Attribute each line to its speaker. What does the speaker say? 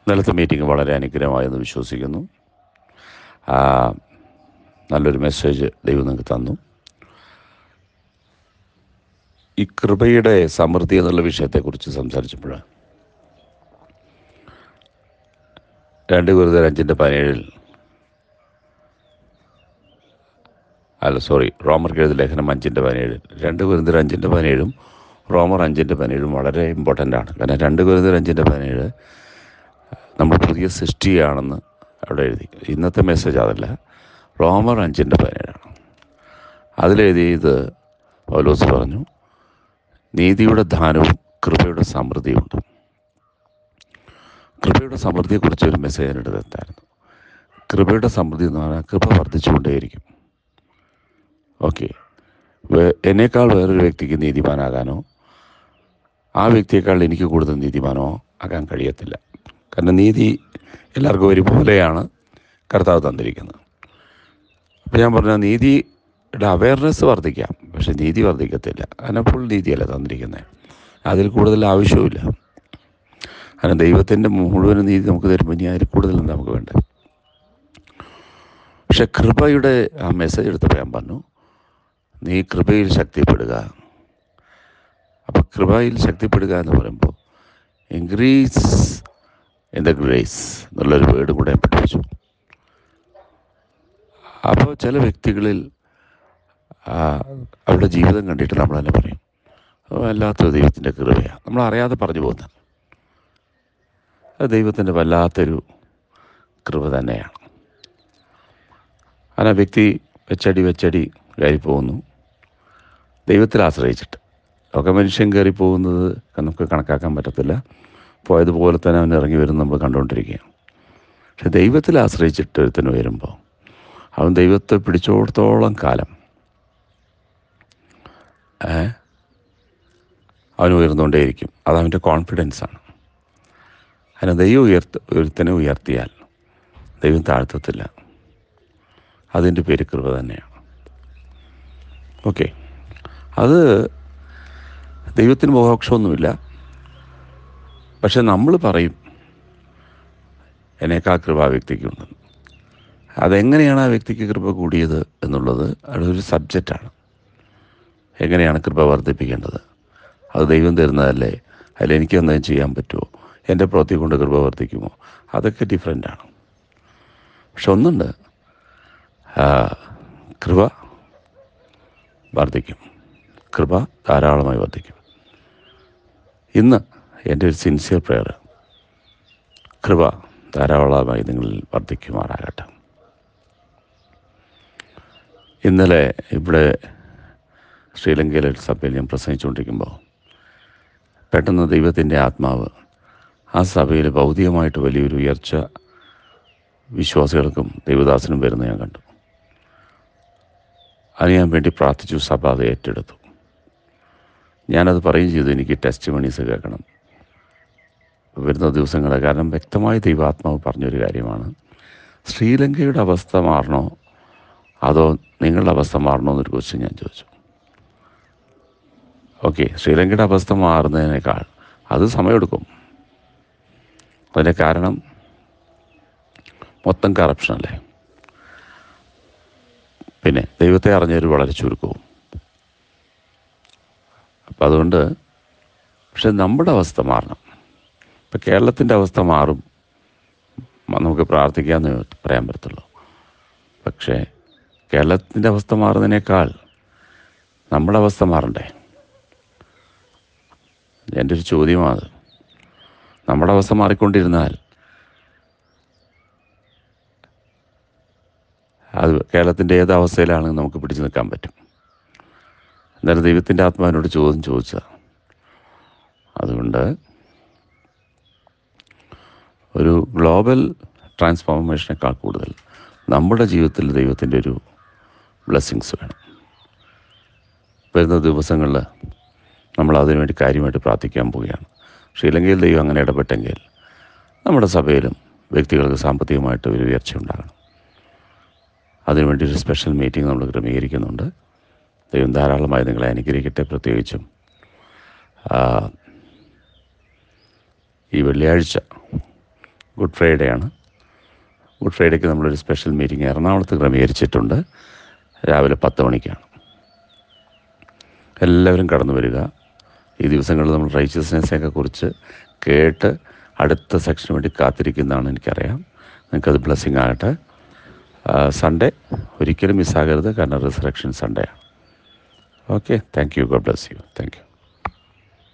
Speaker 1: ഇന്നലത്തെ മീറ്റിംഗ് വളരെ അനുഗ്രഹമായെന്ന് വിശ്വസിക്കുന്നു ആ, നല്ലൊരു മെസ്സേജ് ദൈവം നിങ്ങൾക്ക് തന്നു ഈ കൃപയുടെ സമൃദ്ധി എന്നുള്ള വിഷയത്തെക്കുറിച്ച് സംസാരിച്ചപ്പോഴാണ് രണ്ട് ഗുരുതര അഞ്ചിൻ്റെ പതിനേഴിൽ അല്ല സോറി റോമർ എഴുതി ലേഖനം അഞ്ചിൻ്റെ പതിനേഴിൽ രണ്ട് ഗുരുതര അഞ്ചിൻ്റെ പതിനേഴും റോമർ അഞ്ചിൻ്റെ പതിനേഴും വളരെ ഇമ്പോർട്ടൻ്റ് ആണ് കാരണം രണ്ട് ഗുരുതര അഞ്ചിൻ്റെ പതിനേഴ് നമ്മൾ പുതിയ സൃഷ്ടിയാണെന്ന് അവിടെ എഴുതി ഇന്നത്തെ മെസ്സേജ് അതല്ല റോമർ അഞ്ചിൻ്റെ പതിനേഴാണ് അതിലെഴുതിയത് പൗലോസ് പറഞ്ഞു നീതിയുടെ ദാനവും കൃപയുടെ സമൃദ്ധിയുണ്ട് കൃപയുടെ സമൃദ്ധിയെക്കുറിച്ച് ഒരു മെസ്സേജ് എൻ്റെ അടുത്തായിരുന്നു കൃപയുടെ സമൃദ്ധി എന്ന് പറഞ്ഞാൽ കൃപ വർദ്ധിച്ചുകൊണ്ടേയിരിക്കും ഓക്കെ എന്നേക്കാൾ വേറൊരു വ്യക്തിക്ക് നീതിമാനാകാനോ ആ വ്യക്തിയേക്കാൾ എനിക്ക് കൂടുതൽ നീതിമാനോ ആകാൻ കഴിയത്തില്ല കാരണം നീതി എല്ലാവർക്കും ഒരുപോലെയാണ് കർത്താവ് തന്നിരിക്കുന്നത് അപ്പോൾ ഞാൻ പറഞ്ഞ നീതിയുടെ അവയർനെസ് വർദ്ധിക്കാം പക്ഷെ നീതി വർദ്ധിക്കത്തില്ല കാരണം ഫുൾ നീതിയല്ല തന്നിരിക്കുന്നത് അതിൽ കൂടുതൽ ആവശ്യവുമില്ല കാരണം ദൈവത്തിൻ്റെ മുഴുവൻ നീതി നമുക്ക് തരുമ്പോൾ ഇനി അതിൽ കൂടുതൽ എന്താ നമുക്ക് വേണ്ടത് പക്ഷെ കൃപയുടെ ആ മെസ്സേജ് എടുത്തപ്പോൾ ഞാൻ പറഞ്ഞു നീ കൃപയിൽ ശക്തിപ്പെടുക അപ്പോൾ കൃപയിൽ ശക്തിപ്പെടുക എന്ന് പറയുമ്പോൾ ഇൻക്രീസ് ഇൻ ദ ഗ്രേസ് എന്നുള്ളൊരു വേർഡ് കൂടെ ഞാൻ പഠിപ്പിച്ചു അപ്പോൾ ചില വ്യക്തികളിൽ ആ, അവരുടെ ജീവിതം കണ്ടിട്ട് നമ്മൾ തന്നെ പറയും "ഓ, വല്ലാത്തൊരു ദൈവത്തിൻ്റെ കൃപയാണ് നമ്മൾ അറിയാതെ പറഞ്ഞു പോകുന്ന അത് ദൈവത്തിൻ്റെ വല്ലാത്തൊരു കൃപ തന്നെയാണ് കാരണം ആ വ്യക്തി വെച്ചടി വെച്ചടി കയറി പോകുന്നു ദൈവത്തിൽ ആശ്രയിച്ചിട്ട് ഒക്കെ മനുഷ്യൻ കയറി പോകുന്നത് നമുക്ക് കണക്കാക്കാൻ പറ്റത്തില്ല പോയതുപോലെ തന്നെ അവൻ ഇറങ്ങി വരും നമ്മൾ കണ്ടുകൊണ്ടിരിക്കുകയാണ് പക്ഷെ ദൈവത്തിൽ ആശ്രയിച്ചിട്ട് ഒരുത്തന് വരുമ്പോൾ അവൻ ദൈവത്തെ പിടിച്ചോടത്തോളം കാലം ഏ, അവൻ ഉയർന്നുകൊണ്ടേയിരിക്കും അതവൻ്റെ കോൺഫിഡൻസാണ് അതിനെ ദൈവം ഉയർത്ത ഒരുത്തനെ ഉയർത്തിയാൽ ദൈവം താഴ്ത്തത്തില്ല അതിൻ്റെ പേര് കൃപ തന്നെയാണ് ഓക്കെ അത് ദൈവത്തിന് മോഹോക്ഷമൊന്നുമില്ല പക്ഷെ നമ്മൾ പറയും എന്നേക്കാൾ കൃപ ആ വ്യക്തിക്കുണ്ടെന്ന് അതെങ്ങനെയാണ് ആ വ്യക്തിക്ക് കൃപ കൂടിയത് എന്നുള്ളത് അതൊരു സബ്ജക്റ്റാണ് എങ്ങനെയാണ് കൃപ വർദ്ധിപ്പിക്കേണ്ടത് അത് ദൈവം തരുന്നതല്ലേ അതിൽ എനിക്ക് എന്തെങ്കിലും ചെയ്യാൻ പറ്റുമോ എൻ്റെ പ്രവൃത്തി കൊണ്ട് കൃപ വർദ്ധിക്കുമോ അതൊക്കെ ഡിഫറെൻ്റാണ് പക്ഷെ ഒന്നുണ്ട് ആ, കൃപ വർദ്ധിക്കും കൃപ ധാരാളമായി വർദ്ധിക്കും ഇന്ന് എൻ്റെ ഒരു സിൻസിയർ പ്രെയർ കൃപ ധാരാളമായി നിങ്ങളിൽ വർദ്ധിക്കുമാറാകട്ടെ ഇന്നലെ ഇവിടെ ശ്രീലങ്കയിലെ ഒരു സഭയിൽ ഞാൻ പ്രസംഗിച്ചുകൊണ്ടിരിക്കുമ്പോൾ പെട്ടെന്ന് ദൈവത്തിൻ്റെ ആത്മാവ് ആ സഭയിൽ ഭൗതികമായിട്ട് വലിയൊരു ഉയർച്ച വിശ്വാസികൾക്കും ദൈവദാസനും വരുന്ന ഞാൻ കണ്ടു അത് ഞാൻ വേണ്ടി പ്രാർത്ഥിച്ചു സഭ അത് ഏറ്റെടുത്തു ഞാനത് പറയുകയും ചെയ്തു എനിക്ക് ടെസ്റ്റ് മണീസ് കേൾക്കണം വരുന്ന ദിവസങ്ങൾ കാരണം വ്യക്തമായി ദൈവാത്മാവ് പറഞ്ഞൊരു കാര്യമാണ് ശ്രീലങ്കയുടെ അവസ്ഥ മാറണോ അതോ നിങ്ങളുടെ അവസ്ഥ മാറണോ എന്നൊരു ക്വസ്റ്റ്യൻ ഞാൻ ചോദിച്ചു ഓക്കെ ശ്രീലങ്കയുടെ അവസ്ഥ മാറുന്നതിനേക്കാൾ അത് സമയമെടുക്കും അതിൻ്റെ കാരണം മൊത്തം കറപ്ഷനല്ലേ പിന്നെ ദൈവത്തെ അറിഞ്ഞവർ വളരെ ചുരുക്കവും അപ്പം അതുകൊണ്ട് പക്ഷെ നമ്മുടെ അവസ്ഥ മാറണം ഇപ്പം കേരളത്തിൻ്റെ അവസ്ഥ മാറും മ- നമുക്ക് പ്രാർത്ഥിക്കാമെന്ന് പറയാൻ പറ്റത്തുള്ളൂ പക്ഷേ കേരളത്തിൻ്റെ അവസ്ഥ മാറുന്നതിനേക്കാൾ നമ്മുടെ അവസ്ഥ മാറണ്ടേ എൻ്റെ ഒരു ചോദ്യമാണ് നമ്മുടെ അവസ്ഥ മാറിക്കൊണ്ടിരുന്നാൽ അത് കേരളത്തിൻ്റെ ഏത് അവസ്ഥയിലാണെന്ന് നമുക്ക് പിടിച്ചു നിൽക്കാൻ പറ്റും എന്നാലും ദൈവത്തിൻ്റെ ആത്മാവിനോട് ചോദ്യം ചോദിച്ചതാണ് അതുകൊണ്ട് ഒരു ഗ്ലോബൽ ട്രാൻസ്ഫോർമേഷനേക്കാൾ കൂടുതൽ നമ്മുടെ ജീവിതത്തിൽ ദൈവത്തിൻ്റെ ഒരു ബ്ലെസ്സിങ്സ് വേണം വരുന്ന ദിവസങ്ങളിൽ നമ്മൾ അതിനുവേണ്ടി കാര്യമായിട്ട് പ്രാർത്ഥിക്കാൻ പോവുകയാണ് ശ്രീലങ്കയിൽ ദൈവം അങ്ങനെ ഇടപെട്ടെങ്കിൽ നമ്മുടെ സഭയിലും വ്യക്തികൾക്ക് സാമ്പത്തികമായിട്ട് ഒരു ഉയർച്ച ഉണ്ടാകണം അതിനുവേണ്ടി ഒരു സ്പെഷ്യൽ മീറ്റിംഗ് നമ്മൾ ക്രമീകരിക്കുന്നുണ്ട് ദൈവം ധാരാളമായി നിങ്ങളെ അനുഗ്രഹിക്കട്ടെ പ്രത്യേകിച്ചും ആ, ഈ വെള്ളിയാഴ്ച ഗുഡ് ഫ്രൈഡേ ആണ് ഗുഡ് ഫ്രൈഡേക്ക് നമ്മളൊരു സ്പെഷ്യൽ മീറ്റിംഗ് എറണാകുളത്ത് ക്രമീകരിച്ചിട്ടുണ്ട് രാവിലെ പത്ത് മണിക്കാണ് എല്ലാവരും കടന്നു വരിക ഈ ദിവസങ്ങളിൽ നമ്മൾ റൈച്ചസ്നെസ്സിനെയൊക്കെ കുറിച്ച് കേട്ട് അടുത്ത സെക്ഷന് വേണ്ടി കാത്തിരിക്കുന്നതാണ് എനിക്കറിയാം നിങ്ങൾക്കത് ബ്ലെസ്സിങ് ആകട്ടെ സൺഡേ ഒരിക്കലും മിസ്സാകരുത് കാരണം റിസറക്ഷൻ സൺഡേ ആണ് okay thank you God bless you thank U